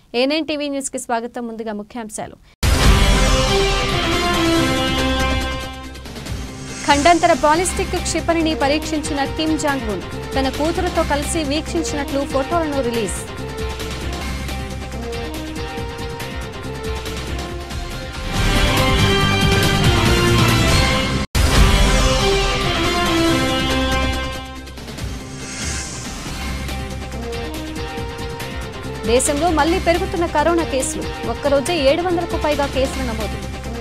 A9 TV news కి స్వాగతం ముందుగా ముఖ్యాంశాలు ఖండాంతర బాలిస్టిక్ క్షిపణిని పరీక్షించిన కిమ్ జాంగ్ ఉన్ తన కూతురుతో కలిసి వీక్షించినట్లు ఫోటోలను రిలీజ్ దేశంలో మళ్లీ పెరుగుతున్న కరోనా కేసులు ఒక్కరోజే ఏడు వందలకు పైగా కేసులు నమోదు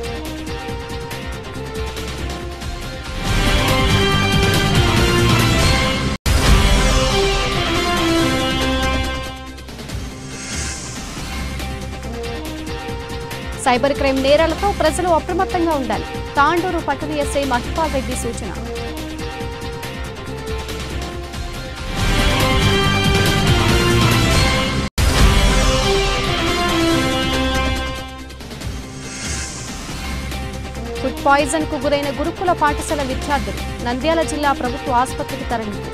సైబర్ క్రైమ్ నేరాలతో ప్రజలు అప్రమత్తంగా ఉండాలి తాండూరు పట్టణ ఎస్ఐ మహిపాల్ రెడ్డి సూచన ఫుడ్ పాయిజన్ కు గురైన గురుకుల పాఠశాల విద్యార్థులు నంద్యాల జిల్లా ప్రభుత్వ ఆసుపత్రికి తరలింపు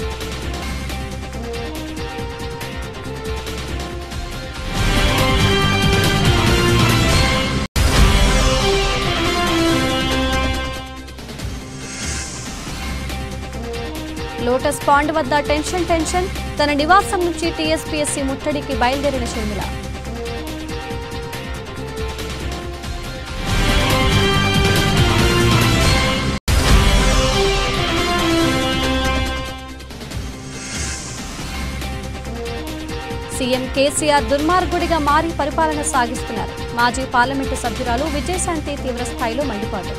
లోటస్ పాండ్ వద్ద టెన్షన్ టెన్షన్ తన నివాసం నుంచి టీఎస్పీఎస్సీ ముట్టడికి బయలుదేరిన షర్మిల సీఎం కేసీఆర్ దుర్మార్గుడిగా మారి పరిపాలన సాగిస్తున్నారు మాజీ పార్లమెంటు సభ్యురాలు విజయశాంతి తీవ్రస్థాయిలో మండిపాటు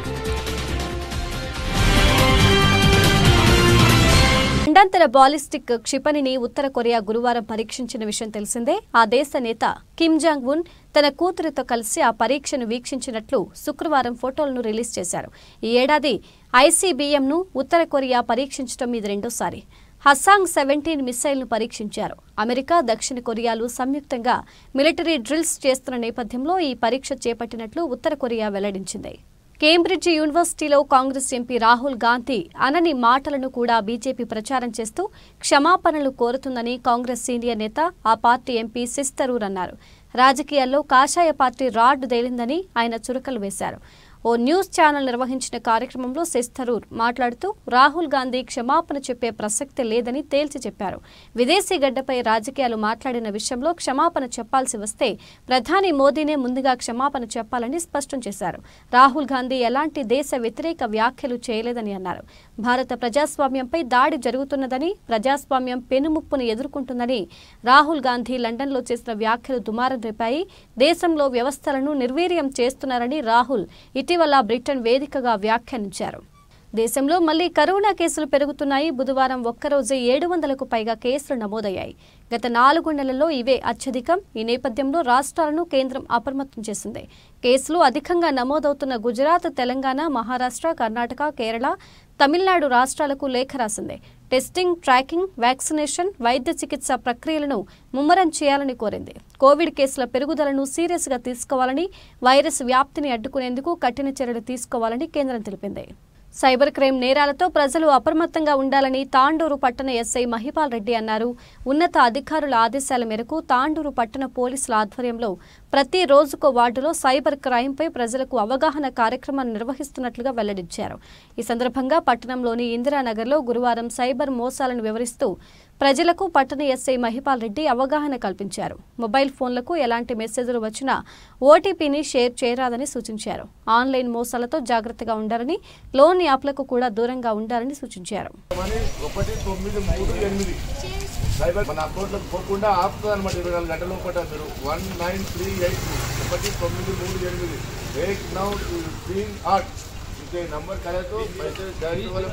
ఖండాంతర బాలిస్టిక్ క్షిపణిని ఉత్తర కొరియా గురువారం పరీక్షించిన విషయం తెలిసిందే ఆ దేశ నేత కిమ్ జాంగ్ ఉన్ తన కూతురితో కలిసి ఆ పరీక్షను వీక్షించినట్లు శుక్రవారం ఫోటోలను రిలీజ్ చేశారు ఈ ఏడాది ఐసీబీఎంను ఉత్తర కొరియా పరీక్షించడం ఇది రెండోసారి హసాంగ్ సెవెంటీన్ మిసైల్ను పరీక్షించారు అమెరికా దక్షిణ కొరియాలు సంయుక్తంగా మిలిటరీ డ్రిల్స్ చేస్తున్న నేపథ్యంలో ఈ పరీక్ష చేపట్టినట్లు ఉత్తర కొరియా వెల్లడించింది కేంబ్రిడ్జ్ యూనివర్సిటీలో కాంగ్రెస్ ఎంపీ రాహుల్ గాంధీ అనని మాటలను కూడా బీజేపీ ప్రచారం చేస్తూ క్షమాపణలు కోరుతుందని కాంగ్రెస్ సీనియర్ నేత ఆ పార్టీ ఎంపీ సిస్తరూర్ అన్నారు రాజకీయాల్లో కాషాయ పార్టీ రాడ్ తేలిందని ఆయన చురకలు వేశారు ఓ న్యూస్ ఛానల్ నిర్వహించిన కార్యక్రమంలో శశిథరూర్ మాట్లాడుతూ రాహుల్ గాంధీ క్షమాపణ చెప్పే ప్రసక్తి లేదని తేల్చి చెప్పారు విదేశీ గడ్డపై రాజకీయాలు మాట్లాడిన విషయంలో క్షమాపణ చెప్పాల్సి వస్తే ప్రధాని మోదీనే ముందుగా క్షమాపణ చెప్పాలని స్పష్టం చేశారు రాహుల్ గాంధీ ఎలాంటి దేశ వ్యతిరేక వ్యాఖ్యలు చేయలేదని అన్నారు భారత ప్రజాస్వామ్యంపై దాడి జరుగుతున్నదని ప్రజాస్వామ్యం పెనుముప్పును ఎదుర్కొంటుందని రాహుల్ గాంధీ లండన్లో చేసిన వ్యాఖ్యలు దుమారం రేపాయి దేశంలో వ్యవస్థలను నిర్వీర్యం చేస్తున్నారని రాహుల్ ఇటీవల బ్రిటన్ వేదికగా వ్యాఖ్యానించారు దేశంలో మళ్లీ కరోనా కేసులు పెరుగుతున్నాయి బుధవారం ఒక్కరోజే ఏడు వందలకు పైగా కేసులు నమోదయ్యాయి గత నాలుగు నెలల్లో ఇవే అత్యధికం ఈ నేపథ్యంలో రాష్ట్రాలను కేంద్రం అప్రమత్తం చేసింది కేసులు అధికంగా నమోదవుతున్న గుజరాత్ తెలంగాణ మహారాష్ట్ర కర్ణాటక కేరళ తమిళనాడు రాష్ట్రాలకు లేఖ రాసింది టెస్టింగ్ ట్రాకింగ్ వ్యాక్సినేషన్ వైద్య చికిత్స ప్రక్రియలను ముమ్మరం చేయాలని కోరింది కోవిడ్ కేసుల పెరుగుదలను సీరియస్గా తీసుకోవాలని వైరస్ వ్యాప్తిని అడ్డుకునేందుకు కఠిన చర్యలు తీసుకోవాలని కేంద్రం తెలిపింది సైబర్ క్రైమ్ నేరాలతో ప్రజలు అప్రమత్తంగా ఉండాలని తాండూరు పట్టణ ఎస్ఐ మహిపాల్ రెడ్డి అన్నారు ఉన్నత అధికారుల ఆదేశాల మేరకు తాండూరు పట్టణ పోలీసుల ఆధ్వర్యంలో ప్రతి రోజుకో వార్డులో సైబర్ క్రైమ్పై ప్రజలకు అవగాహన కార్యక్రమాన్ని నిర్వహిస్తున్నట్లుగా వెల్లడించారు ఈ సందర్భంగా పట్టణంలోని ఇందిరానగర్లో గురువారం సైబర్ మోసాలను వివరిస్తూ ప్రజలకు పట్టణ ఎస్ఐ మహిపాల్ రెడ్డి అవగాహన కల్పించారు మొబైల్ ఫోన్లకు ఎలాంటి మెసేజ్లు వచ్చినా ఓటీపీని షేర్ చేయరాదని సూచించారు ఆన్లైన్ మోసాలతో జాగ్రత్తగా ఉండాలని లోన్ యాప్లకు కూడా దూరంగా ఉండాలని సూచించారు మనీ ఒకటి తొమ్మిది మూడు ఎనిమిది సైబర్ మన అకౌంట్లోకి పోకుండా ఆపుతుంది అనమాట ఇరవై నాలుగు గంటల లోపల మీరు వన్ నైన్ త్రీ ఎయిట్ ఒకటి తొమ్మిది మూడు ఎనిమిది ఎయిట్ నౌ త్రీ ఆట్ ఇంకే నంబర్ కలతో పైసే డైరెక్ట్ వాళ్ళ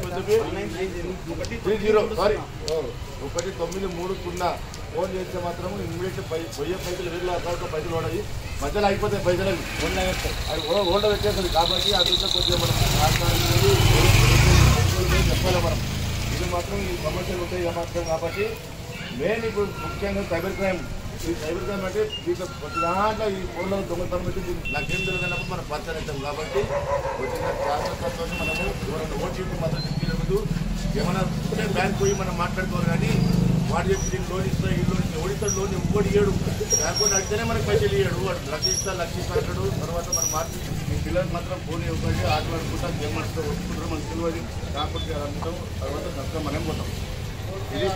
కొంచెం త్రీ జీరో సారీ ఒకటి తొమ్మిది మూడు సున్నా ఫోన్ చేస్తే మాత్రం ఇమ్మీడియట్ పై పోయే పైసలు వేరే అకౌంట్లో పైసలు పడవి మధ్యలో అయిపోతాయి పైసలు అవి అది ఓల్డ్ వచ్చేస్తుంది కాబట్టి అది కొంచెం మనం రాష్ట్రానికి చెప్పాలి మనం ఇది మాత్రం ఈ సమస్యలు ఉంటాయి ఇక మాత్రం కాబట్టి మెయిన్ ఇప్పుడు ముఖ్యంగా సైబర్ క్రైమ్ ఈ సైబర్ క్రైమ్ అంటే దీంట్లో ప్రతి దాంట్లో ఈ ఫోన్లో దొంగతనం పెట్టి దీనికి లక్ష్యం తెలియనప్పుడు మనం పరిచయం కాబట్టి వచ్చిన జాగ్రత్తతో మనము ఎవరైనా ఓటీపీ మాత్రం చెప్పినప్పుడు ఏమైనా బ్యాంక్ పోయి మనం మాట్లాడుకోవాలి కానీ వాడు చెప్పి నేను లోన్ ఇస్తా ఈ లోన్ ఇస్తా ఓడిస్తా లోన్ ఇంకోటి ఇయ్యడు బ్యాంకు అడిగితేనే మనకి పైసలు ఇయ్యడు వాడు లక్ష ఇస్తా లక్ష ఇస్తా అంటాడు తర్వాత మన మార్కెట్ మీ పిల్లలకు మాత్రం ఫోన్ ఇవ్వకండి ఆటలు ఆడుకుంటా గేమ్ ఆడుతూ వస్తుంటారు మనకు తెలియదు కాకపోతే అది అమ్ముతాం తర్వాత నష్టం మనం పోతాం ఇది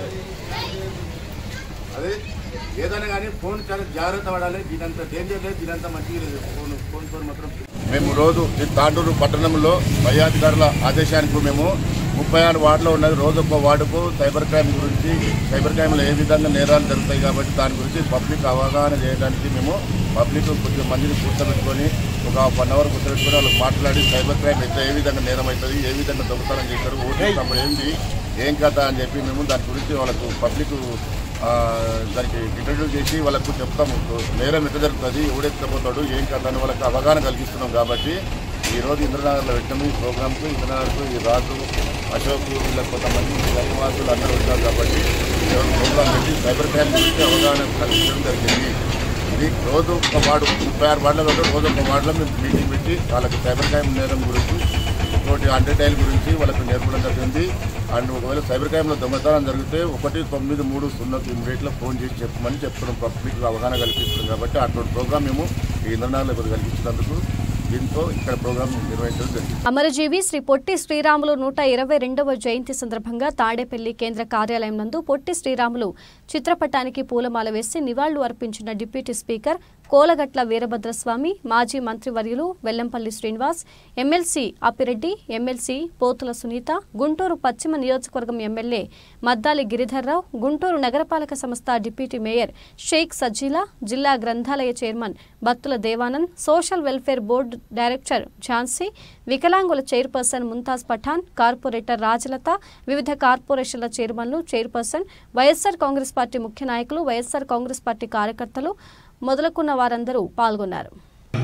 అదే ఏదైనా కానీ ఫోన్ చాలా జాగ్రత్త పడాలి దీనంత డేంజర్ లేదు దీనంత మంచిగా లేదు ఫోన్ ఫోన్ ఫోన్ మాత్రం మేము రోజు ఈ తాండూరు పట్టణంలో పై అధికారుల ఆదేశానికి మేము ముప్పై ఆరు వార్డులో ఉన్నది రోజు ఒక్క వార్డుకు సైబర్ క్రైమ్ గురించి సైబర్ క్రైమ్లో ఏ విధంగా నేరాలు జరుగుతాయి కాబట్టి దాని గురించి పబ్లిక్ అవగాహన చేయడానికి మేము పబ్లిక్ కొద్దిగా మందిని కూర్చోబెట్టుకొని ఒక వన్ అవర్ కూర్చోబెట్టుకొని వాళ్ళకి మాట్లాడి సైబర్ క్రైమ్ అయితే ఏ విధంగా నేరం అవుతుంది ఏ విధంగా దొంగతనం చేస్తారు ఓటు తప్పుడు ఏంటి ఏం కథ అని చెప్పి మేము దాని గురించి వాళ్ళకు పబ్లిక్ ఆ, దానికి ఇంట్రడ్యూస్ చేసి వాళ్ళకు చెప్తాము నేరం ఎట్లా జరుగుతుంది ఎవడెత్తపోతాడు ఏం కథ అని వాళ్ళకి అవగాహన కలిగిస్తున్నాం కాబట్టి ఈ రోజు ఇంద్రనగర్లో పెట్టాము ఈ ప్రోగ్రామ్కు ఇంద్రనగర్కు ఈ రాజు అశోక్ వీళ్ళకి కొంతమంది గరివాసులు అందరూ వచ్చారు కాబట్టి ఈ రోజు ప్రోగ్రామ్ పెట్టి సైబర్ క్రైమ్ గురించి అవగాహన కలిగించడం జరిగింది ఇది రోజు ఒక వార్డు ముప్పై ఆరు వార్డులో కాబట్టి రోజు ఒక వార్డులో మేము మీటింగ్ పెట్టి వాళ్ళకి సైబర్ క్రైమ్ నేరం గురించి ఇంకోటి అండర్టైల్ గురించి వాళ్ళకి నేర్పడం జరిగింది అండ్ ఒకవేళ సైబర్ క్రైమ్లో దొంగతనం జరిగితే ఒకటి తొమ్మిది మూడు సున్నాకి ఇమీడియట్లో ఫోన్ చేసి చెప్పమని చెప్తున్నాం పబ్లిక్ అవగాహన కల్పిస్తున్నాం కాబట్టి అటువంటి ప్రోగ్రామ్ మేము ఈ ఇంద్రనాథ్లో కొద్దిగా కల్పించినందుకు దీంతో ఇక్కడ ప్రోగ్రామ్ నిర్వహించడం జరిగింది అమరజీవి శ్రీ పొట్టి శ్రీరాములు నూట ఇరవై రెండవ జయంతి సందర్భంగా తాడేపల్లి కేంద్ర కార్యాలయం నందు పొట్టి శ్రీరాములు చిత్రపటానికి పూలమాల వేసి నివాళులు అర్పించిన డిప్యూటీ స్పీకర్ కోలగట్ల వీరభద్రస్వామి మాజీ మంత్రివర్యులు వెల్లంపల్లి శ్రీనివాస్ ఎమ్మెల్సీ అప్పిరెడ్డి ఎమ్మెల్సీ పోతుల సునీత గుంటూరు పశ్చిమ నియోజకవర్గం ఎమ్మెల్యే మద్దాలి గిరిధర్రావు గుంటూరు నగరపాలక సంస్థ డిప్యూటీ మేయర్ షేక్ సజీలా జిల్లా గ్రంథాలయ chairman Battula Devanand social welfare board director Jhansi వికలాంగుల చైర్పర్సన్ ముంతాజ్ పఠాన్ కార్పొరేటర్ రాజలత వివిధ కార్పొరేషన్ల చైర్మన్లు చైర్పర్సన్ వైఎస్సార్ కాంగ్రెస్ పార్టీ ముఖ్య నాయకులు వైఎస్సార్ కాంగ్రెస్ పార్టీ కార్యకర్తలు మొదలుకున్న వారందరూ పాల్గొన్నారు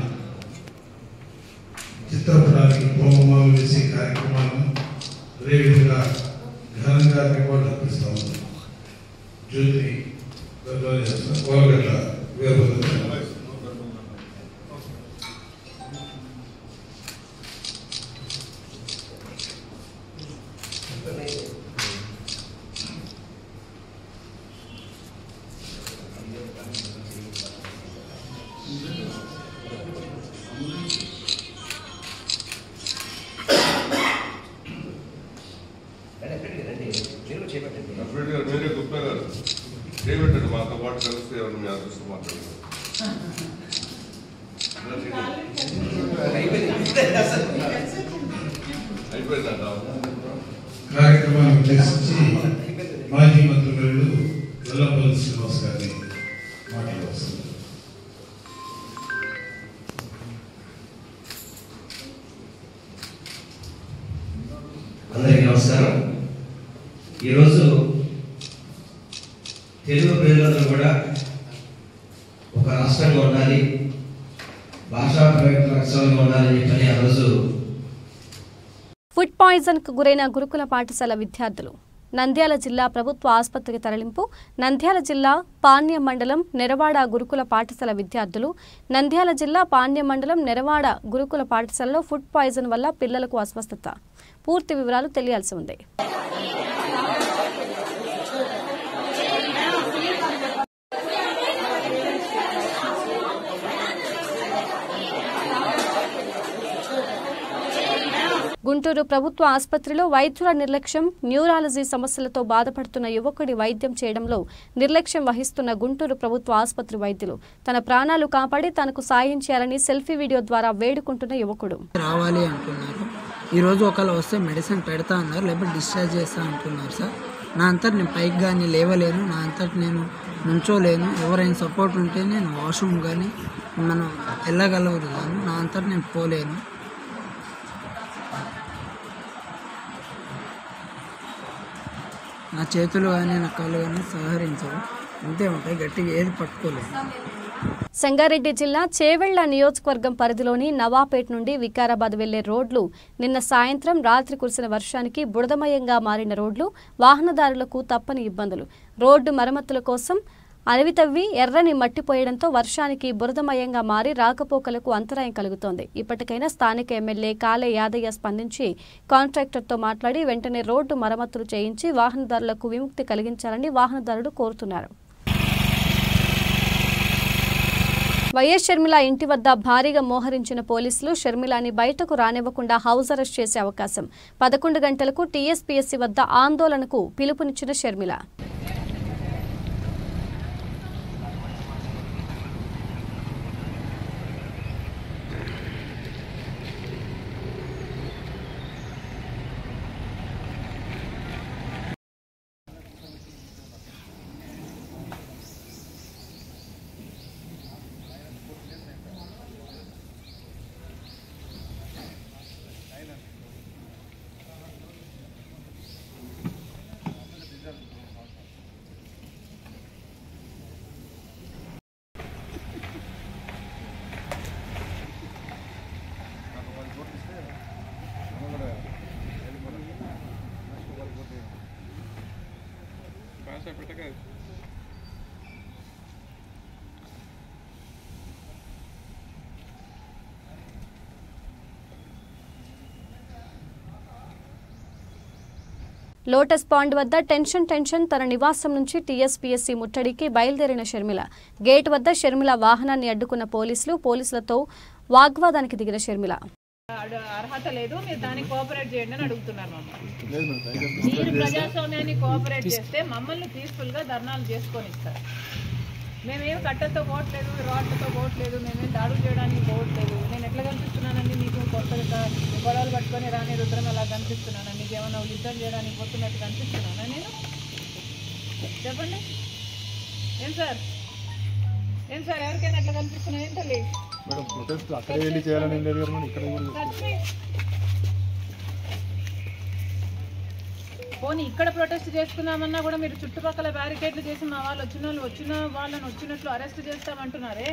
చిత్రపటానికి పూలమాలు వేసే కార్యక్రమాలను అదేవిధంగా ఘనంగా రికార్డు అర్పిస్తా ఉన్నాం జ్యోతిని ప్రజ్వలన చేస్తున్న కోలగట్ల వీరభద్ర అప్పుడు మీరే గుప్తా గారు చేయబెట్టండి మాతో పాటు కలిసి ఎవరిని మీ అదృష్టం మాట్లాడుతున్నారు అయిపోయిందంట కార్యక్రమాన్ని ఉద్దేశించి మాజీ మంత్రులు వెల్లంపల్లి శ్రీనివాస్ గారిని మాట్లాడవలసింది అందరికీ నమస్కారం ఈరోజు తెలుగు ప్రజలందరూ కూడా ఒక రాష్ట్రంగా ఉండాలి భాషా ప్రయుక్త రక్షణగా ఉండాలని చెప్పని ఆ రోజు ఫుడ్ పాయిజన్ కు గురైన గురుకుల పాఠశాల విద్యార్థులు నంద్యాల జిల్లా ప్రభుత్వ ఆసుపత్రికి తరలింపు నంద్యాల జిల్లా పాణ్య మండలం నెరవాడ గురుకుల పాఠశాల విద్యార్థులు నంద్యాల జిల్లా పాణ్య మండలం నెరవాడ గురుకుల పాఠశాలలో ఫుడ్ పాయిజన్ వల్ల పిల్లలకు అస్వస్థత పూర్తి వివరాలు తెలియాల్సి ఉంది గుంటూరు ప్రభుత్వ ఆసుపత్రిలో వైద్యుల నిర్లక్ష్యం న్యూరాలజీ సమస్యలతో బాధపడుతున్న యువకుడి వైద్యం చేయడంలో నిర్లక్ష్యం వహిస్తున్న గుంటూరు ప్రభుత్వ ఆసుపత్రి వైద్యులు తన ప్రాణాలు కాపాడి తనకు సాయం చేయాలని సెల్ఫీ వీడియో ద్వారా వేడుకుంటున్న యువకుడు రావాలి అంటున్నారు ఈరోజు ఒకవేళ వస్తే మెడిసిన్ పెడతా అన్నారు లేకపోతే డిశ్చార్జ్ చేస్తా అంటున్నారు సార్ నా అంతటి నేను పైకి కానీ లేవలేను నా అంతటి నేను నుంచోలేను ఎవరైనా సపోర్ట్ ఉంటే నేను వాష్రూమ్ కానీ మనం వెళ్ళగలుగుతాను నా అంతటి నేను పోలేను నా చేతులు కానీ నా కాళ్ళు కానీ సహకరించవు అంతే ఉంటాయి గట్టిగా ఏది పట్టుకోలేదు సంగారెడ్డి జిల్లా చేవెళ్ల నియోజకవర్గం పరిధిలోని నవాపేట్ నుండి వికారాబాద్ వెళ్లే రోడ్లు నిన్న సాయంత్రం రాత్రి కురిసిన వర్షానికి బురదమయంగా మారిన రోడ్లు వాహనదారులకు తప్పని ఇబ్బందులు రోడ్డు మరమ్మతుల కోసం అడవి తవ్వి ఎర్రని మట్టిపోయడంతో వర్షానికి బురదమయంగా మారి రాకపోకలకు అంతరాయం కలుగుతోంది ఇప్పటికైనా స్థానిక ఎమ్మెల్యే కాలే యాదయ్య స్పందించి కాంట్రాక్టర్తో మాట్లాడి వెంటనే రోడ్డు మరమ్మతులు చేయించి వాహనదారులకు విముక్తి కలిగించాలని వాహనదారుడు కోరుతున్నారు వైఎస్ షర్మిల ఇంటి వద్ద భారీగా మోహరించిన పోలీసులు షర్మిలాని బయటకు రానివ్వకుండా హౌస్ అరెస్ట్ చేసే అవకాశం పదకొండు గంటలకు టీఎస్పీఎస్సీ వద్ద ఆందోళనకు పిలుపునిచ్చిన షర్మిల లోటస్ పాండ్ వద్ద టెన్షన్ టెన్షన్ తన నివాసం నుంచి టీఎస్పీఎస్సీ ముట్టడికి బయలుదేరిన షర్మిల గేట్ వద్ద షర్మిల వాహనాన్ని అడ్డుకున్న పోలీసులు పోలీసులతో వాగ్వాదానికి దిగిన షర్మిల అడ- అర్హత లేదు మీరు దానికి కోఆపరేట్ చేయండి అని అడుగుతున్నారు మమ్మల్ని మీరు ప్రజాస్వామ్యాన్ని కోఆపరేట్ చేస్తే మమ్మల్ని పీస్ఫుల్ గా ధర్నాలు చేసుకొని ఇస్తారు మేమేం కట్టతో పోవట్లేదు రాడ్లతో పోవట్లేదు మేమేం దాడులు చేయడానికి పోవట్లేదు నేను ఎట్లా కనిపిస్తున్నానండి మీకు కొత్తగా గొడవలు పట్టుకొని రాని రుద్రం ఎలా కనిపిస్తున్నాను మీకు ఏమైనా యుద్ధం చేయడానికి పోతున్నట్టు కనిపిస్తున్నానా నేను చెప్పండి ఏం సార్ ఏం సార్ ఎవరికైనా ఎట్లా కనిపిస్తున్నా ఏం తల్లి అక్కడే వెళ్ళి చేయాలని లేదు కదా మేడం, ఇక్కడ కూడా Touch me. పోనీ ఇక్కడ ప్రొటెస్ట్ చేసుకుందామన్నా కూడా మీరు చుట్టుపక్కల బ్యారికేడ్లు చేసి మా వాళ్ళు వచ్చిన వాళ్ళు వచ్చిన వాళ్ళని వచ్చినట్లు అరెస్ట్ చేస్తామంటున్నారే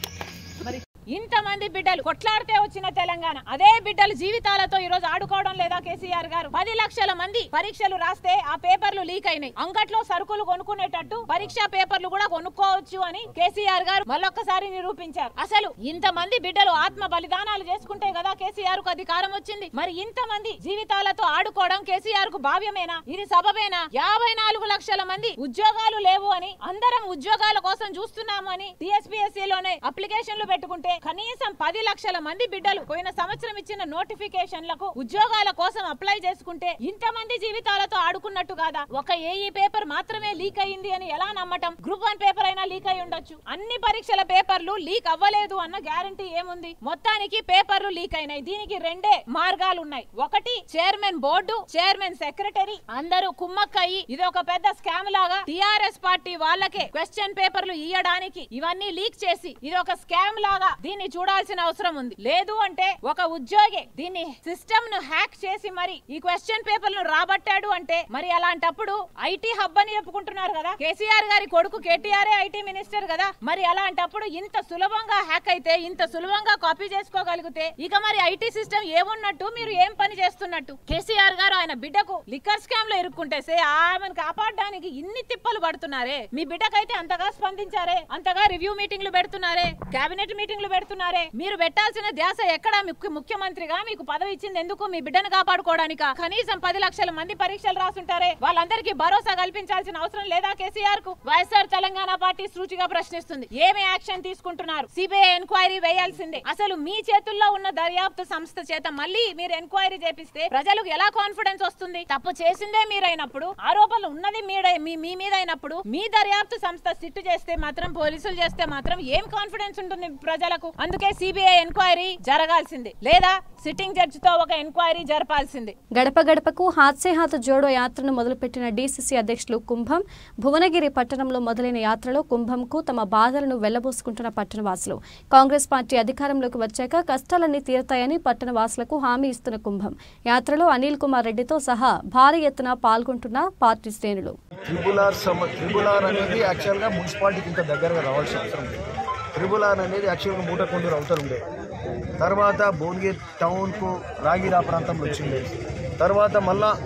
మరి ఇంతమంది బిడ్డలు కొట్లాడితే వచ్చిన తెలంగాణ అదే బిడ్డలు జీవితాలతో ఈ రోజు ఆడుకోవడం లేదా కేసీఆర్ గారు పది లక్షల మంది పరీక్షలు రాస్తే ఆ పేపర్లు లీక్ అయినాయి అంగట్లో సరుకులు కొనుక్కునేటట్టు పరీక్షా పేపర్లు కూడా కొనుక్కోవచ్చు అని కేసీఆర్ గారు మళ్ళొక్కసారి నిరూపించారు అసలు ఇంతమంది బిడ్డలు ఆత్మ బలిదానాలు చేసుకుంటే కదా కేసీఆర్ కు అధికారం వచ్చింది మరి ఇంతమంది జీవితాలతో ఆడుకోవడం కేసీఆర్ కు భావ్యమేనా ఇది సబబేనా యాభై నాలుగు లక్షల మంది ఉద్యోగాలు లేవు అని అందరం ఉద్యోగాల కోసం చూస్తున్నాము అని TSPSC లోనే అప్లికేషన్లు పెట్టుకుంటే కనీసం పది లక్షల మంది బిడ్డలు పోయిన సంవత్సరం ఇచ్చిన నోటిఫికేషన్లకు ఉద్యోగాల కోసం అప్లై చేసుకుంటే ఇంతమంది జీవితాలతో ఆడుకున్నట్టు కాదా ఒక ఏఈ పేపర్ మాత్రమే లీక్ అయింది అని ఎలా నమ్మటం గ్రూప్ వన్ పేపర్ అయినా లీక్ అయి ఉండొచ్చు అన్ని పరీక్షల పేపర్లు లీక్ అవ్వలేదు అన్న గ్యారంటీ ఏముంది మొత్తానికి పేపర్లు లీక్ అయినాయి దీనికి రెండే మార్గాలు ఉన్నాయి ఒకటి చైర్మన్ బోర్డు చైర్మన్ సెక్రటరీ అందరూ కుమ్మక్కయ్యి ఇది ఒక పెద్ద స్కామ్ లాగా టిఆర్ఎస్ పార్టీ వాళ్ళకే క్వశ్చన్ పేపర్లు ఇయ్యడానికి ఇవన్నీ లీక్ చేసి ఇది ఒక స్కామ్ లాగా దీన్ని చూడాల్సిన అవసరం ఉంది లేదు అంటే ఒక ఉద్యోగి దీన్ని సిస్టమ్ ను హ్యాక్ చేసి మరి ఈ క్వశ్చన్ పేపర్లను రాబట్టాడు అంటే మరి అలాంటప్పుడు ఐటీ హబ్ అని చెప్పుకుంటున్నారు కదా కేసీఆర్ గారి కొడుకు కేటీఆర్ ఐటీ మినిస్టర్ కదా మరి అలాంటప్పుడు ఇంత సులభంగా హ్యాక్ అయితే ఇంత సులభంగా కాపీ చేసుకోగలిగితే ఇక మరి ఐటీ సిస్టమ్ ఏమున్నట్టు మీరు ఏం పని చేస్తున్నట్టు కేసీఆర్ గారు ఆయన బిడ్డకు లిక్కర్ స్కామ్ లో ఇరుక్కుంటే సే ఆమెను కాపాడడానికి ఇన్ని తిప్పలు పడుతున్నారే మీ బిడ్డకైతే అంతగా స్పందించారే అంతగా రివ్యూ మీటింగ్లు పెడుతున్నారే కేబినెట్ మీటింగ్లు పెడుతున్నారే మీరు పెట్టాల్సిన ధ్యాస ఎక్కడ మీకు ముఖ్యమంత్రిగా మీకు పదవి ఇచ్చింది ఎందుకు మీ బిడ్డను కాపాడుకోవడానిక కనీసం పది లక్షల మంది పరీక్షలు రాసుంటారే వాళ్ళందరికీ భరోసా కల్పించాల్సిన అవసరం లేదా కేసీఆర్ కు వైఎస్ఆర్ తెలంగాణ పార్టీ సూచిగా ప్రశ్నిస్తుంది ఏమి యాక్షన్ తీసుకుంటున్నారు సిబిఐ ఎంక్వైరీ వేయాల్సిందే అసలు మీ చేతుల్లో ఉన్న దర్యాప్తు సంస్థ చేత మళ్ళీ మీరు ఎంక్వైరీ చేపిస్తే ప్రజలకు ఎలా కాన్ఫిడెన్స్ వస్తుంది తప్పు చేసిందే మీరైనప్పుడు ఆరోపణలు ఉన్నది మీడ- మీ మీ మీద అయినప్పుడు మీ దర్యాప్తు సంస్థ సిట్టు చేస్తే మాత్రం పోలీసులు చేస్తే మాత్రం ఏం కాన్ఫిడెన్స్ ఉంటుంది ప్రజలకు అందుకే సిబిఐ ఎంక్వైరీ జరగాల్సిందే లేదా సిట్టింగ్ జడ్జి తో ఒక ఎంక్వైరీ జరపాల్సిందే గడప గడపకు హాత్సే హాత్ జోడో యాత్రను మొదలుపెట్టిన డీసీసీ అధ్యక్షులు కుంభం భువనగిరి పట్టణంలో మొదలైన యాత్రలో కుంభంకు తమ బాధలను వెళ్లబోసుకుంటున్న పట్టణవాసులు కాంగ్రెస్ పార్టీ అధికారంలోకి వచ్చాక కష్టాలన్నీ తీరతాయని పట్టణవాసులకు హామీ ఇస్తున్న కుంభం యాత్రలో అనిల్ కుమార్ రెడ్డితో సహా భారీ ఎత్తున పాల్గొంటున్న పార్టీ శ్రేణులు ట్రిబుల్ ఆర్ సమ ట్రిబుల్ ఆర్ అనేది యాక్చువల్గా మున్సిపాలిటీకి ఇంకా దగ్గరగా రావాల్సిన అవసరం లేదు ట్రిబుల్ ఆర్ అనేది యాక్చువల్గా మూటకొండూరు అవతల ఉండే తర్వాత భువనగిరి టౌన్కు రాగిరా ప్రాంతంలో వచ్చిండే తర్వాత మళ్ళా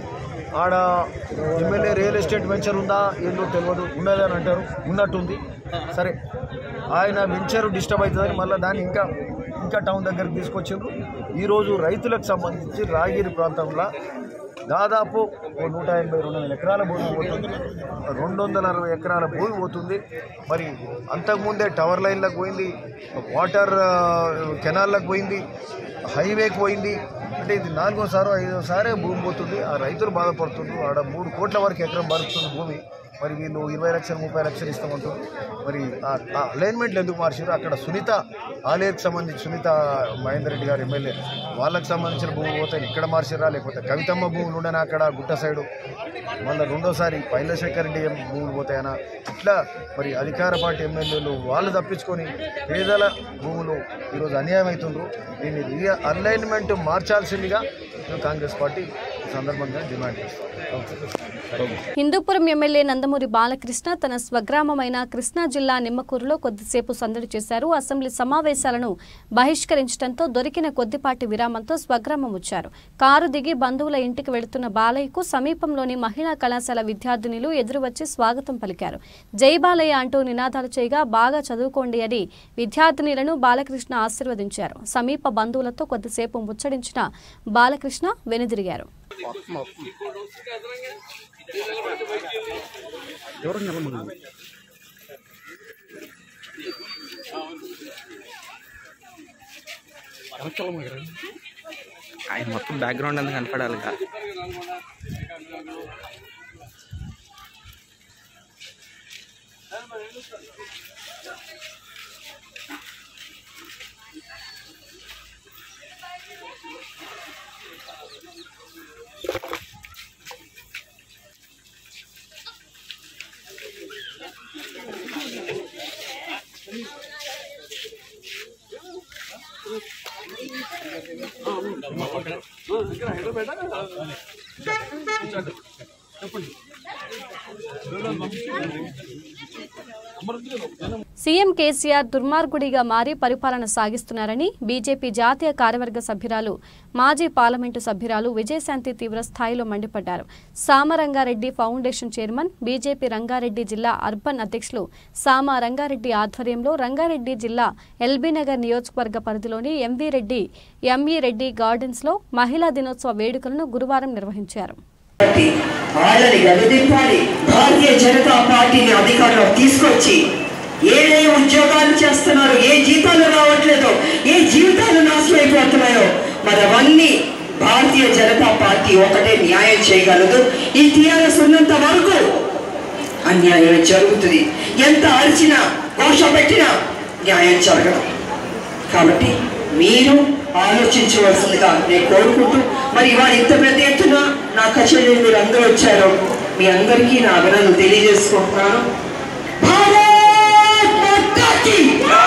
ఆడ ఎమ్మెల్యే రియల్ ఎస్టేట్ వెంచర్ ఉందా ఏందో తెలియదు ఉన్నది అని అంటారు ఉన్నట్టుంది సరే ఆయన వెంచర్ డిస్టర్బ్ అవుతుందని మళ్ళీ దాన్ని ఇంకా ఇంకా టౌన్ దగ్గరికి తీసుకొచ్చిండ్రు ఈరోజు రైతులకు సంబంధించి రాగిరి ప్రాంతంలో దాదాపు ఓ నూట ఎనభై రెండు వందల ఎకరాల భూమి పోతుంది రెండు వందల అరవై ఎకరాల భూమి పోతుంది మరి అంతకుముందే టవర్ లైన్లకు పోయింది వాటర్ ఆ, కెనాల్లకు పోయింది హైవేకి పోయింది అంటే ఇది నాలుగోసారో ఐదోసారే భూమి పోతుంది ఆ రైతులు బాధపడుతున్నారు ఆడ మూడు కోట్ల వరకు ఎకరం బరుకుతుంది భూమి మరి వీళ్ళు ఇరవై లక్షలు ముప్పై లక్షలు ఇస్తామంటారు మరి ఆ అలైన్మెంట్లు ఎందుకు మార్చారు అక్కడ సునీత ఆలేరుకి సంబంధించి సునీత మహేందర్ రెడ్డి గారు ఎమ్మెల్యే వాళ్ళకి సంబంధించిన భూములు పోతాయి ఇక్కడ మార్చారా లేకపోతే కవితమ్మ భూములు ఉండనా అక్కడ గుట్ట సైడు మళ్ళీ రెండోసారి పైలశేఖర్ రెడ్డి ఏం భూములు పోతాయనా ఇట్లా మరి అధికార పార్టీ ఎమ్మెల్యేలు వాళ్ళు తప్పించుకొని పేదల భూములు ఈరోజు అన్యాయం అవుతుండ్రు దీన్ని రీ అలైన్మెంట్ మార్చాల్సిందిగా మేము కాంగ్రెస్ పార్టీ ఈ సందర్భంగా డిమాండ్ చేస్తాం హిందూపురం ఎమ్మెల్యే నందమూరి బాలకృష్ణ తన స్వగ్రామమైన కృష్ణా జిల్లా నిమ్మకూరులో కొద్దిసేపు సందడి చేశారు అసెంబ్లీ సమావేశాలను బహిష్కరించడంతో దొరికిన కొద్దిపాటి విరామంతో స్వగ్రామం వచ్చారు కారు దిగి బంధువుల ఇంటికి వెళుతున్న బాలయ్యకు సమీపంలోని మహిళా కళాశాల విద్యార్థినులు ఎదురువచ్చి స్వాగతం పలికారు జై బాలయ్య అంటూ నినాదాలు చేయగా బాగా చదువుకోండి అని విద్యార్థినులను బాలకృష్ణ ఆశీర్వదించారు సమీప బంధువులతో కొద్దిసేపు ముచ్చడించిన బాలకృష్ణ వెనుదిరిగారు ఆయన మొత్తం బ్యాక్గ్రౌండ్ అంతా కనపడాలి కదా సీఎం కేసీఆర్ దుర్మార్గుడిగా మారి పరిపాలన సాగిస్తున్నారని బీజేపీ జాతీయ కార్యవర్గ సభ్యురాలు మాజీ పార్లమెంటు సభ్యురాలు విజయశాంతి తీవ్ర స్థాయిలో మండిపడ్డారు Samarangareddy foundation chairman BJP Rangareddy జిల్లా అర్బన్ అధ్యక్షులు సామ రంగారెడ్డి ఆధ్వర్యంలో రంగారెడ్డి జిల్లా ఎల్బీనగర్ నియోజకవర్గ పరిధిలోని ఎంవీ రెడ్డి ఎంఈ రెడ్డి గార్డెన్స్లో మహిళా దినోత్సవ వేడుకలను గురువారం నిర్వహించారు వాళ్ళని గదిదింపాలి భారతీయ జనతా పార్టీని అధికారంలో తీసుకొచ్చి ఏ ఏ ఉద్యోగాలు చేస్తున్నారు ఏ జీతాలు రావట్లేదో ఏ జీవితాలు నాశనం అయిపోతున్నాయో మరి అవన్నీ భారతీయ జనతా పార్టీ ఒకటే న్యాయం చేయగలదు ఈ టీఆర్ఎస్ ఉన్నంత వరకు అన్యాయం జరుగుతుంది ఎంత అరిచినా ఘోష పెట్టినా న్యాయం జరగదు కాబట్టి మీరు ఆలోచించవలసిందిగా నేను కోరుకుంటూ మరి ఇవాళ ఇంత పెద్ద ఎత్తున నా కచేరీ మీరు అందరూ వచ్చారు మీ అందరికీ నా అభినందనలు తెలియజేసుకుంటున్నాను భారత్ మాతాకి!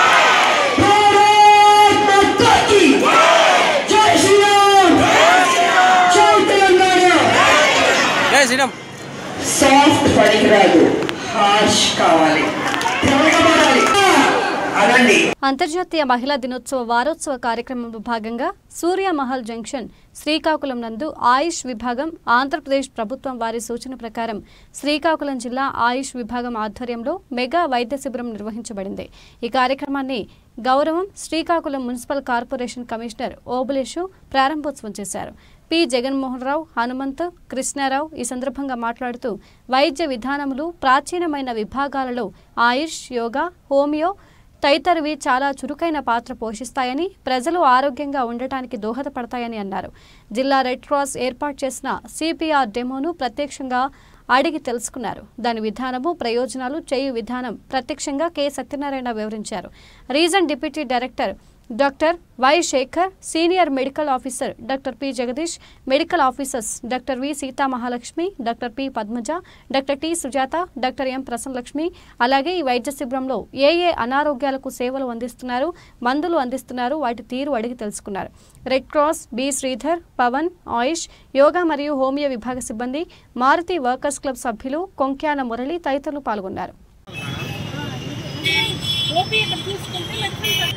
భారత్ మాతాకి! జై శ్రీరామ్! జై తెలంగాణ! సాఫ్ట్ పనికిరాదు హార్ష్ కావాలి తిరగబడాలి అనండి అంతర్జాతీయ మహిళా దినోత్సవ వారోత్సవ కార్యక్రమంలో భాగంగా సూర్యమహల్ జంక్షన్ శ్రీకాకుళం నందు ఆయుష్ విభాగం ఆంధ్రప్రదేశ్ ప్రభుత్వం వారి సూచన ప్రకారం శ్రీకాకుళం జిల్లా ఆయుష్ విభాగం ఆధ్వర్యంలో మెగా వైద్య శిబిరం నిర్వహించబడింది ఈ కార్యక్రమాన్ని గౌరవం Srikakulam municipal corporation commissioner Obuleshu ప్రారంభోత్సవం చేశారు పి జగన్మోహన్ రావు హనుమంత్ కృష్ణారావు ఈ సందర్భంగా మాట్లాడుతూ వైద్య విధానములు ప్రాచీనమైన విభాగాలలో ఆయుష్ యోగా హోమియో తదితరవి చాలా చురుకైన పాత్ర పోషిస్తాయని ప్రజలు ఆరోగ్యంగా ఉండటానికి దోహదపడతాయని అన్నారు జిల్లా రెడ్ క్రాస్ ఏర్పాటు చేసిన సిపిఆర్ డెమోను ప్రత్యక్షంగా అడిగి తెలుసుకున్నారు దాని విధానము ప్రయోజనాలు చేయు విధానం ప్రత్యక్షంగా కె సత్యనారాయణ వివరించారు region deputy director doctor Y Sekhar senior medical officer doctor P Jagadish medical officers doctor V Seetha Mahalakshmi doctor P Padmaja doctor T Sujatha doctor M Prasannalakshmi అలాగే ఈ వైద్య శిబిరంలో ఏ ఏ అనారోగ్యాలకు సేవలు అందిస్తున్నారు మందులు అందిస్తున్నారు వాటి తీరు అడిగి తెలుసుకున్నారు red cross B Sridhar Pavan Ayush yoga మరియు హోమియో విభాగ సిబ్బంది మారుతి వర్కర్స్ క్లబ్ సభ్యులు కొంక్యాల మురళి తదితరులు పాల్గొన్నారు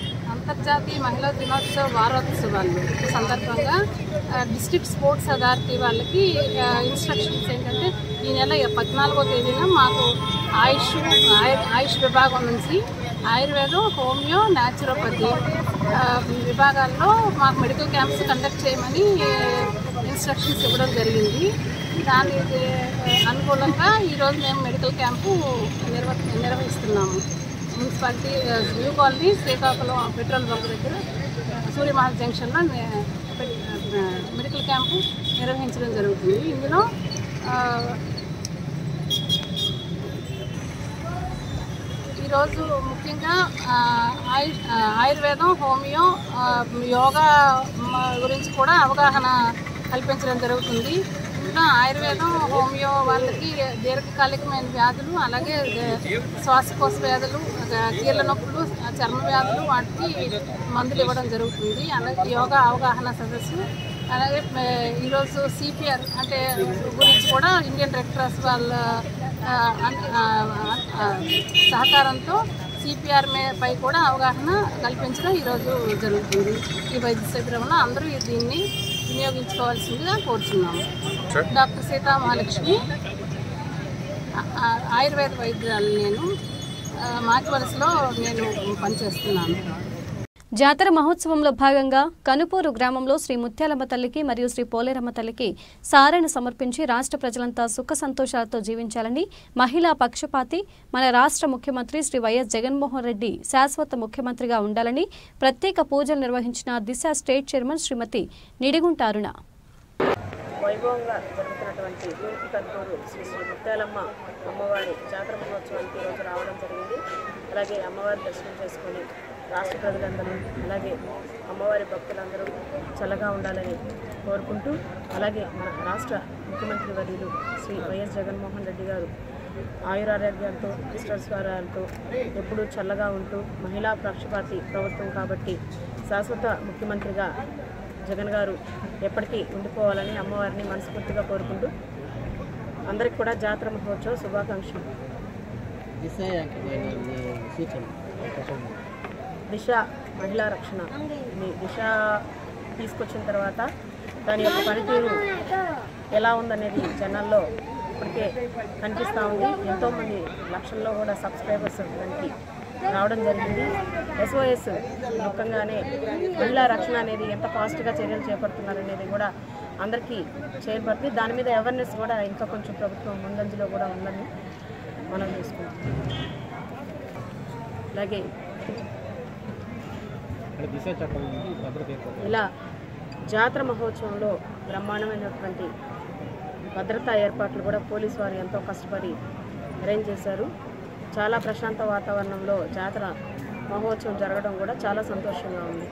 అంతర్జాతీయ మహిళా దినోత్సవ వారోత్సవాలు సందర్భంగా ఆ, డిస్ట్రిక్ట్ స్పోర్ట్స్ అథారిటీ వాళ్ళకి ఆ, ఇన్స్ట్రక్షన్స్ ఏంటంటే ఈ నెల పద్నాలుగో తేదీన మాకు ఆయుష్ ఆయు- ఆయుష్ విభాగం నుంచి ఆయుర్వేదం హోమియో న్యాచురోపతి ఆ, విభాగాల్లో మాకు మెడికల్ క్యాంప్స్ కండక్ట్ చేయమని ఇన్స్ట్రక్షన్స్ ఇవ్వడం జరిగింది దానికి అనుకూలంగా ఈరోజు మేము మెడికల్ క్యాంపు నిర్వ నిర్వహిస్తున్నాము మున్సిపాలిటీ ఆ, new colony Srikakulam petrol bunk దగ్గర సూర్యమహల్ జంక్షన్లో నే- పె- ఆ, మెడికల్ క్యాంపు నిర్వహించడం జరుగుతుంది ఇందులో ఆ, ఈరోజు ముఖ్యంగా ఆ, ఆయు ఆ, ఆయుర్వేదం హోమియో ఆ, యోగా మ, గురించి కూడా అవగాహన కల్పించడం జరుగుతుంది ఇందులో ఆయుర్వేదం హోమియో వాళ్ళకి దీర్ఘకాలికమైన వ్యాధులు అలాగే ఏ, శ్వాసకోశ వ్యాధులు ఆ, కీళ్ళ నొప్పులు ఆ, చర్మ వ్యాధులు వాటికి మందులు ఇవ్వడం జరుగుతుంది అలాగే యోగా అవగాహన సదస్సు అలాగే ఏ, ఈరోజు సిపిఆర్ అంటే గురించి కూడా ఇండియన్ రెడ్ క్రాస్ వాళ్ళ ఆ, అన్- ఆ, ఆ, సహకారంతో సిపిఆర్ పై కూడా అవగాహన కల్పించడం ఈరోజు జరుగుతుంది ఈ వైద్య శిబిరంలో అందరూ దీన్ని వినియోగించుకోవాల్సిందిగా కోరుచున్నాము డాక్టర్ సీతా మహాలక్ష్మి ఆ- ఆ- ఆయుర్వేద వైద్యురాలు నేను ఆ, మాచివలసలో నేను పనిచేస్తున్నాను జాతర మహోత్సవంలో భాగంగా కనుపూరు గ్రామంలో శ్రీ ముత్యాలమ్మ తల్లికి మరియు శ్రీ పోలేరమ్మ తల్లికి సారెను సమర్పించి రాష్ట్ర ప్రజలంతా సుఖ సంతోషాలతో జీవించాలని మహిళా పక్షపాతి మన రాష్ట్ర ముఖ్యమంత్రి శ్రీ వైఎస్ జగన్మోహన్ రెడ్డి శాశ్వత ముఖ్యమంత్రిగా ఉండాలని ప్రత్యేక పూజలు నిర్వహించిన దిశ స్టేట్ చైర్మన్ శ్రీమతి నిడిగుంట అరుణ వైభవంగా జరుగుతున్నటువంటి తూర్పు కర్నూలు శ్రీ శ్రీ ముత్యాలమ్మ అమ్మవారి జాతర మహోత్సవానికి ఈరోజు రావడం జరిగింది అలాగే అమ్మవారి దర్శనం చేసుకొని రాష్ట్ర ప్రజలందరూ అలాగే అమ్మవారి భక్తులందరూ చల్లగా ఉండాలని కోరుకుంటూ అలాగే మన రాష్ట్ర ముఖ్యమంత్రి వర్యులు శ్రీ వైఎస్ జగన్మోహన్ రెడ్డి గారు ఆయురారోగ్యాలతో ఇష్టస్వరాలతో ఎప్పుడూ చల్లగా ఉంటూ మహిళా పక్షపాతి ప్రభుత్వం కాబట్టి శాశ్వత ముఖ్యమంత్రిగా జగన్ గారు ఎప్పటికీ ఉండిపోవాలని అమ్మవారిని మనస్ఫూర్తిగా కోరుకుంటూ అందరికి కూడా జాతర మహోత్సవ శుభాకాంక్షలు దిశ మహిళా రక్షణ ఇది దిశ తీసుకొచ్చిన తర్వాత దాని యొక్క పనితీరు ఎలా ఉందనేది జనాల్లో ఇప్పటికే కనిపిస్తూ ఉంది ఎంతోమంది లక్షల్లో కూడా సబ్స్క్రైబర్స్ దానికి రావడం జరిగింది ఎస్ఓఎస్ ముఖ్యంగానే మహిళా రక్షణ అనేది ఎంత ఫాస్ట్గా చర్యలు చేపడుతున్నారనేది కూడా అందరికీ చేయబడుతుంది దాని మీద అవేర్నెస్ కూడా ఇంకా కొంచెం ప్రభుత్వం ముందంజలో కూడా ఉందని మనం చేసుకుంటాం అలాగే ఇలా జాతర మహోత్సవంలో బ్రహ్మాండమైనటువంటి భద్రతా ఏర్పాట్లు కూడా పోలీసు వారు ఎంతో కష్టపడి అరేంజ్ చేశారు చాలా ప్రశాంత వాతావరణంలో జాతర మహోత్సవం జరగడం కూడా చాలా సంతోషంగా ఉంది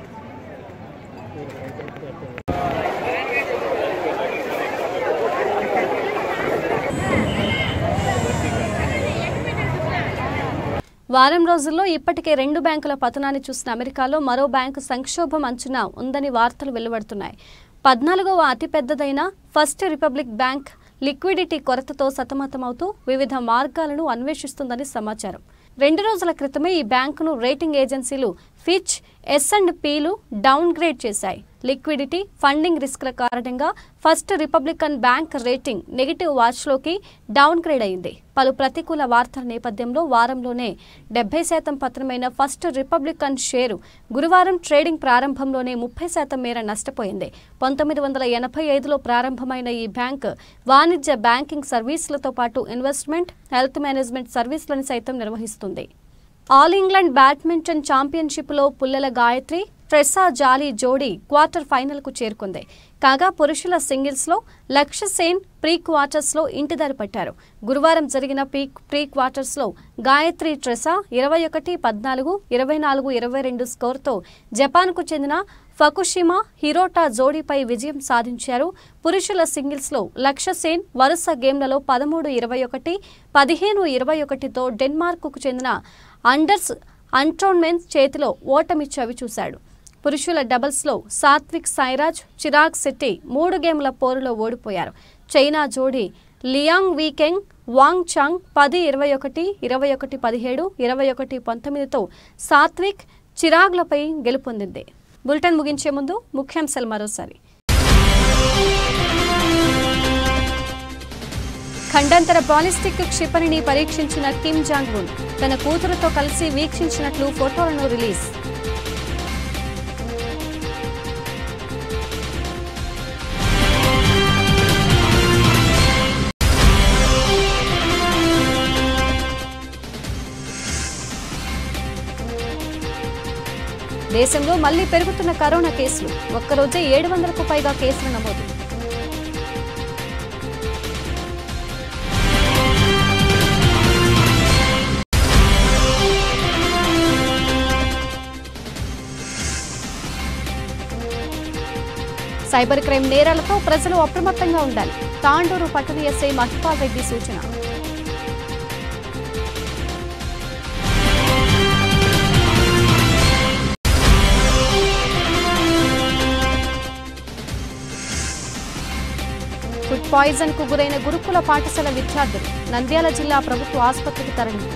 వారం రోజుల్లో ఇప్పటికే రెండు బ్యాంకుల పతనాన్ని చూసిన అమెరికాలో మరో బ్యాంకు సంక్షోభం అంచున ఉందని వార్తలు వెలువడుతున్నాయి పద్నాలుగవ అతిపెద్దదైన ఫస్ట్ రిపబ్లిక్ బ్యాంక్ లిక్విడిటీ కొరతతో సతమతమవుతూ వివిధ మార్గాలను అన్వేషిస్తుందని సమాచారం రెండు రోజుల క్రితమే ఈ బ్యాంకును rating agencies Fitch S and పీలు డౌన్ గ్రేడ్ చేశాయి లిక్విడిటీ ఫండింగ్ రిస్క్ల కారణంగా first republican bank rating negative వాచ్లోకి డౌన్ గ్రేడ్ అయింది పలు ప్రతికూల వార్తల నేపథ్యంలో వారంలోనే డెబ్బై శాతం పత్రమైన ఫస్ట్ రిపబ్లికన్ షేరు గురువారం ట్రేడింగ్ ప్రారంభంలోనే ముప్పై శాతం మేర నష్టపోయింది పంతొమ్మిది వందల ఎనభై ఐదులో ప్రారంభమైన ఈ బ్యాంక్ వాణిజ్య బ్యాంకింగ్ సర్వీసులతో పాటు ఇన్వెస్ట్మెంట్ హెల్త్ మేనేజ్మెంట్ సర్వీసులను సైతం నిర్వహిస్తుంది ఆల్ ఇంగ్లాండ్ బ్యాడ్మింటన్ ఛాంపియన్షిప్లో పుల్లెల గాయత్రి ట్రెస్సా జాలీ జోడీ క్వార్టర్ ఫైనల్కు చేరుకుంది కాగా పురుషుల సింగిల్స్లో లక్ష్య సేన్ ప్రీ క్వార్టర్స్లో ఇంటిదారి పట్టారు గురువారం జరిగిన ప్రీ ప్రీ క్వార్టర్స్లో గాయత్రి ట్రెసా ఇరవై ఒకటి పద్నాలుగు ఇరవై నాలుగు ఇరవై రెండు స్కోర్తో జపాన్కు చెందిన ఫకుషిమా హిరోటా జోడీపై విజయం సాధించారు పురుషుల సింగిల్స్లో లక్ష్య సేన్ వరుస గేమ్లలో పదమూడు ఇరవై ఒకటి పదిహేను ఇరవై ఒకటితో డెన్మార్క్కు చెందిన అండర్స్ అంటోన్మెన్స్ చేతిలో ఓటమి చవిచూశాడు పురుషుల డబుల్స్లో సాత్విక్ సాయిరాజ్ చిరాగ్ శెట్టి మూడు గేముల పోరులో ఓడిపోయారు చైనా జోడీ లియాంగ్ వీకెంగ్ వాంగ్ చాంగ్ పది ఇరవై ఒకటి ఇరవై ఒకటి పదిహేడు ఇరవై ఒకటి పంతొమ్మిదితో సాత్విక్ చిరాగ్లపై గెలుపొందింది బులెటిన్ ముగించే ముందు ముఖ్యాంశాలు మరోసారి ఖండాంతర బాలిస్టిక్ క్షిపణిని పరీక్షించిన కిమ్ జాంగ్ ఉన్ తన కూతురుతో కలిసి వీక్షించినట్లు ఫోటోలను రిలీజ్ దేశంలో మళ్లీ పెరుగుతున్న కరోనా కేసులు ఒక్కరోజే ఏడు వందలకు పైగా కేసులు నమోదు సైబర్ క్రైమ్ నేరాలతో ప్రజలు అప్రమత్తంగా ఉండాలి తాండూరు పట్టణ ఎస్ఐ మహిపాల్ రెడ్డి సూచన ఫుడ్ పాయిజన్ కు గురైన గురుకుల పాఠశాల విద్యార్థులు నంద్యాల జిల్లా ప్రభుత్వ ఆసుపత్రికి తరలింపు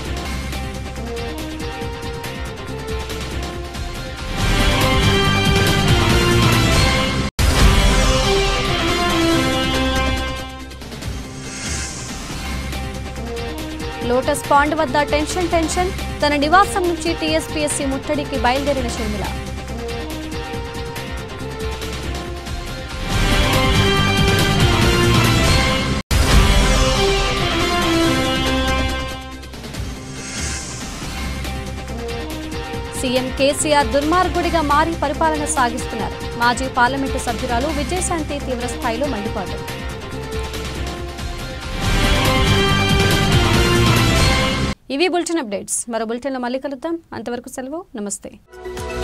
లోటస్ పాండ్ వద్ద టెన్షన్ టెన్షన్ తన నివాసం నుంచి టీఎస్పీఎస్సీ ముట్టడికి బయలుదేరిన షర్మిల సీఎం కేసీఆర్ దుర్మార్గుడిగా మారి పరిపాలన సాగిస్తున్నారు మాజీ పార్లమెంటు సభ్యురాలు విజయశాంతి తీవ్రస్థాయిలో మండిపాటు ఇవి బులెటిన్ అప్డేట్స్ మరో బులెటిన్లో మళ్ళీ కలుద్దాం అంతవరకు సెలవు నమస్తే